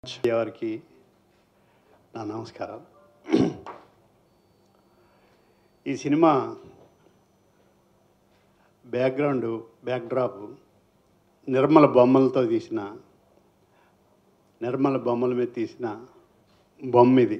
వారికి నా నమస్కారం ఈ సినిమా బ్యాక్గ్రౌండ్ బ్యాక్డ్రాప్ నిర్మల బొమ్మలతో తీసిన నిర్మల బొమ్మల మీద తీసిన బొమ్మ ఇది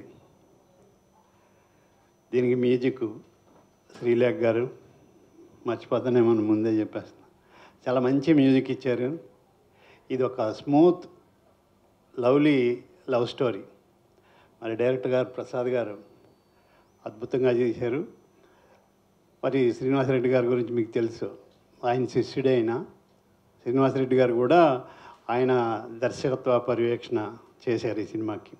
దీనికి మ్యూజిక్ శ్రీలేఖ్ గారు మర్చిపోతానేమో ముందే చెప్పేస్తున్నా చాలా మంచి మ్యూజిక్ ఇచ్చారు ఇది ఒక స్మూత్ లవ్లీ లవ్ స్టోరీ మరి డైరెక్టర్ గారు ప్రసాద్ గారు అద్భుతంగా చేశారు మరి శ్రీనివాసరెడ్డి గారి గురించి మీకు తెలుసు ఆయన శిష్యుడే అయిన శ్రీనివాసరెడ్డి గారు కూడా ఆయన దర్శకత్వ పర్యవేక్షణ చేశారు ఈ సినిమాకి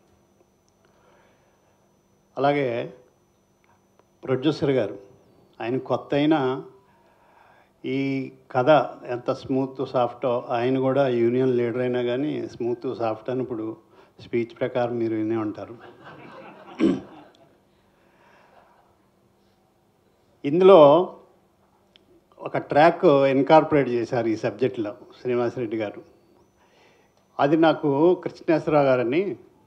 అలాగే ప్రొడ్యూసర్ గారు ఆయన కొత్త అయినా ఈ కథ ఎంత స్మూత్ సాఫ్టో ఆయన కూడా యూనియన్ లీడర్ అయినా కానీ స్మూత్ సాఫ్ట్ అని ఇప్పుడు స్పీచ్ ప్రకారం మీరు వినే ఉంటారు ఇందులో ఒక ట్రాక్ ఇన్కార్పొరేట్ చేశారు ఈ సబ్జెక్ట్లో శ్రీనివాసరెడ్డి గారు అది నాకు కృష్ణేశ్వరరావు గారని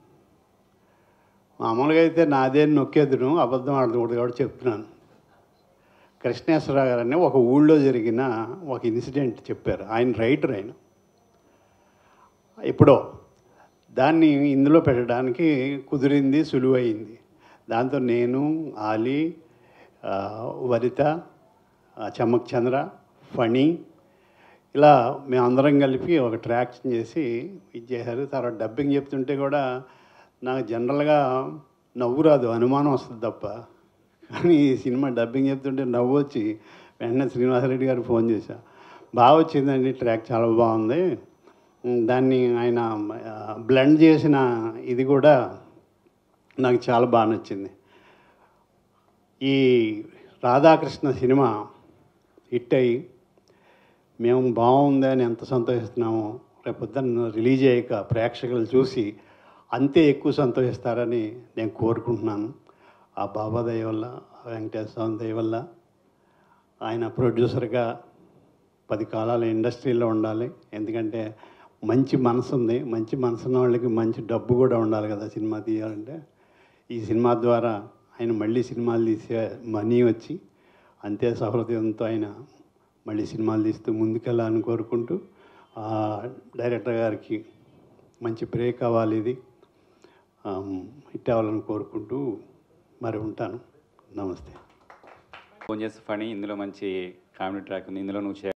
మామూలుగా అయితే నాదే నొక్కేదును అబద్ధం ఆడకూడదు కాబట్టి చెప్తున్నాను కృష్ణేశ్వరరావు గారని ఒక ఊళ్ళో జరిగిన ఒక ఇన్సిడెంట్ చెప్పారు ఆయన రైటర్ ఆయన ఎప్పుడో దాన్ని ఇందులో పెట్టడానికి కుదిరింది సులువైంది దాంతో నేను ఆలి ఆ, వరిత ఆ, చమక్ చంద్ర ఫణి ఇలా మేమందరం కలిపి ఒక ట్రాక్ చేసి ఇది చేశారు తర్వాత డబ్బింగ్ చెప్తుంటే కూడా నాకు జనరల్గా నవ్వు రాదు అనుమానం వస్తుంది తప్ప కానీ ఈ సినిమా డబ్బింగ్ చెప్తుంటే నవ్వు వచ్చి వెంటనే శ్రీనివాసరెడ్డి గారు ఫోన్ చేశా బాగా వచ్చిందండి ట్రాక్ చాలా బాగుంది ఉమ్, దాన్ని ఆయన బ్లెండ్ చేసిన ఇది కూడా నాకు చాలా బాగా నచ్చింది ఈ రాధాకృష్ణ సినిమా హిట్ అయ్యి మేము బాగుంది అని ఎంత సంతోషిస్తున్నామో రేపొద్దున రిలీజ్ అయ్యాక ప్రేక్షకులు చూసి అంతే ఎక్కువ సంతోషిస్తారని నేను కోరుకుంటున్నాను ఆ బాబా దయ వల్ల ఆ వెంకటేశ్వర స్వామి దయ వల్ల ఆయన ప్రొడ్యూసర్గా పది కాలాల ఇండస్ట్రీలో ఉండాలి ఎందుకంటే మంచి మనసు ఉంది మంచి మనసు ఉన్న వాళ్ళకి మంచి డబ్బు కూడా ఉండాలి కదా సినిమా తీయాలంటే ఈ సినిమా ద్వారా ఆయన మళ్ళీ సినిమాలు తీసే మనీ వచ్చి అంతే సహృదయంతో ఆయన మళ్ళీ సినిమాలు తీస్తూ ముందుకెళ్ళాలని కోరుకుంటూ ఆ డైరెక్టర్ గారికి మంచి బ్రేక్ అవ్వాలి ఇది ఆమ్, హిట్ అవ్వాలని కోరుకుంటూ మరి ఉంటాను నమస్తే ఫోన్ చేసి ఫనీ ఇందులో మంచి కామెడీ ట్రాక్ ఉంది ఇందులో నువ్వు చే